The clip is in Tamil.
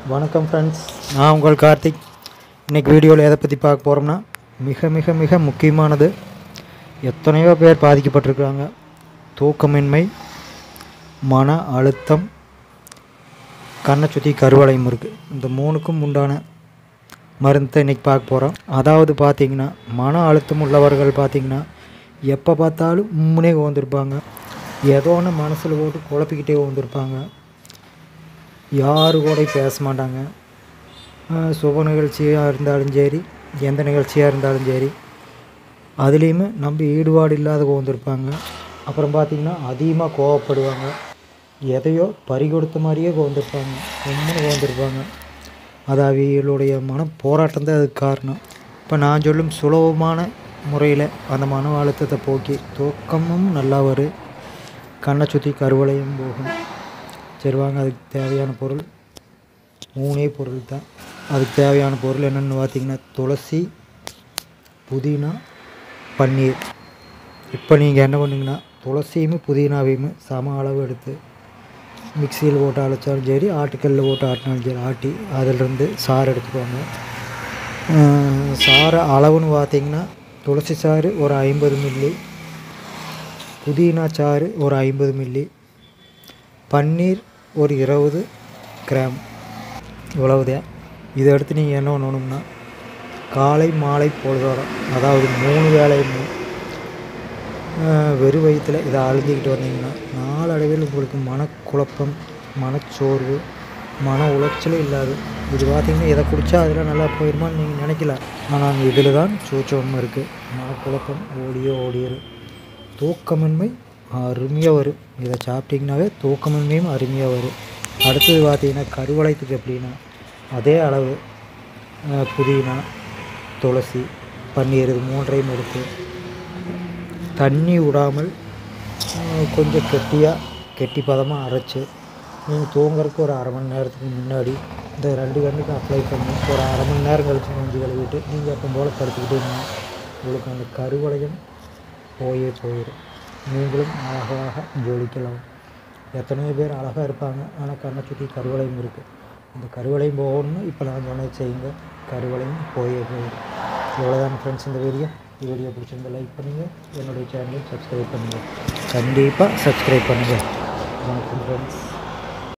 வணக்கம் ஃப்ரெண்ட்ஸ் நான் உங்கள் கார்த்திக் இன்றைக்கி வீடியோவில் எதை பற்றி பார்க்க போகிறோம்னா மிக மிக மிக முக்கியமானது எத்தனையோ பேர் பாதிக்கப்பட்டிருக்காங்க தூக்கமின்மை மன அழுத்தம் கண்ணை சுற்றி கருவளையம் இருக்குது இந்த மூணுக்கும் உண்டான மருந்தை இன்றைக்கி பார்க்க போகிறோம் அதாவது பார்த்தீங்கன்னா மன அழுத்தம் உள்ளவர்கள் பார்த்தீங்கன்னா எப்போ பார்த்தாலும் உம்முனே ஓந்திருப்பாங்க ஏதோ ஒன்று மனசில் போட்டு குழப்பிக்கிட்டே ஓந்திருப்பாங்க யாரு கூட பேச மாட்டாங்க ஆஹ் சுப நிகழ்ச்சியாக இருந்தாலும் சரி எந்த நிகழ்ச்சியாக இருந்தாலும் சரி அதுலேயுமே நம்ம ஈடுபாடு இல்லாத கோந்திருப்பாங்க அப்புறம் பார்த்திங்கன்னா அதிகமாக கோவப்படுவாங்க எதையோ பறி கொடுத்த மாதிரியே கோந்திருப்பாங்க உண்மைன்னு கோந்திருப்பாங்க அது அவிகளுடைய மன போராட்டம் தான் அதுக்கு காரணம் இப்போ நான் சொல்லும் சுலபமான முறையில் அந்த மன அழுத்தத்தை போக்கி தூக்கமும் நல்லா வரும் கண்ணை சுற்றி கருவளையும் போகும் சரி வாங்க அதுக்கு தேவையான பொருள் மூணே பொருள் தான் அதுக்கு தேவையான பொருள் என்னென்னு பார்த்தீங்கன்னா துளசி புதினா பன்னீர் இப்போ நீங்கள் என்ன பண்ணுங்கன்னா துளசியும் புதினாவையும் சம அளவு எடுத்து மிக்சியில் போட்டு அழைச்சாலும் சரி ஆட்டுக்கல்லில் போட்டு ஆட்டினாலும் சரி ஆட்டி அதிலிருந்து சாறு எடுத்துக்கோங்க ஆஹ் சாறு அளவுன்னு பார்த்தீங்கன்னா துளசி சாறு ஒரு ஐம்பது மில்லி புதினா சாறு ஒரு ஐம்பது மில்லி பன்னீர் ஒரு இருபது கிராம் இவ்வளவுதான் இதை எடுத்து நீங்கள் என்ன பண்ணணும்னா காலை மாலை பொழுதோட அதாவது மூணு வேலையுமே ஆஹ், வெறும் வயிற்றில் இதை அழுந்திக்கிட்டு வந்தீங்கன்னா நாளடைவில் உங்களுக்கு மனக்குழப்பம் மனச்சோர்வு மன உளைச்சலும் இல்லாது இது பார்த்தீங்கன்னா இதை குடித்தா அதில் நல்லா போயிடுமான்னு நீங்கள் நினைக்கலாம் ஆனால் இதில் தான் சூச்சமும் இருக்குது மனக்குழப்பம் ஓடியோ ஓடியது தூக்கமின்மை அருமையாக வரும் இதை சாப்பிட்டிங்கனாவே தூக்கமின்மையும் அருமையாக வரும் அடுத்தது பார்த்தீங்கன்னா கருவளையத்துக்கு எப்படின்னா அதே அளவு அஹ், புதினா துளசி பன்னீர் இது மூன்றையும் எடுத்து தண்ணி விடாமல் அஹ், கொஞ்சம் கெட்டியாக கெட்டி பதமாக அரைச்சி நீங்கள் தூங்குறதுக்கு ஒரு அரை மணி நேரத்துக்கு முன்னாடி இந்த ரெண்டு கண்ணுக்கு அப்ளை பண்ணி ஒரு அரை மணி நேரம் கழிச்சு மூஞ்சி கழுவிட்டு நீங்கள் எப்போ போல் படுத்துக்கிட்டீங்கன்னா உங்களுக்கு அந்த கருவளையம் போயே போயிடும் நீங்களும் அழகாக ஜொலிக்கலாம் எத்தனையோ பேர் அழகாக இருப்பாங்க ஆனால் கண்ணை சுற்றி கருவளையம் இருக்குது இந்த கருவளையம் போகணும்னு இப்போ நான் சொன்னது செய்யுங்க கருவளையம் போயே போயிடும் இவ்வளோதான் ஃப்ரெண்ட்ஸ் இந்த வீடியோ இந்த வீடியோ பிடிச்சிருந்தா லைக் பண்ணுங்கள் என்னுடைய சேனலை சப்ஸ்கிரைப் பண்ணுங்கள் கண்டிப்பாக சப்ஸ்கிரைப் பண்ணுங்கள் வணக்கம் ஃப்ரெண்ட்ஸ்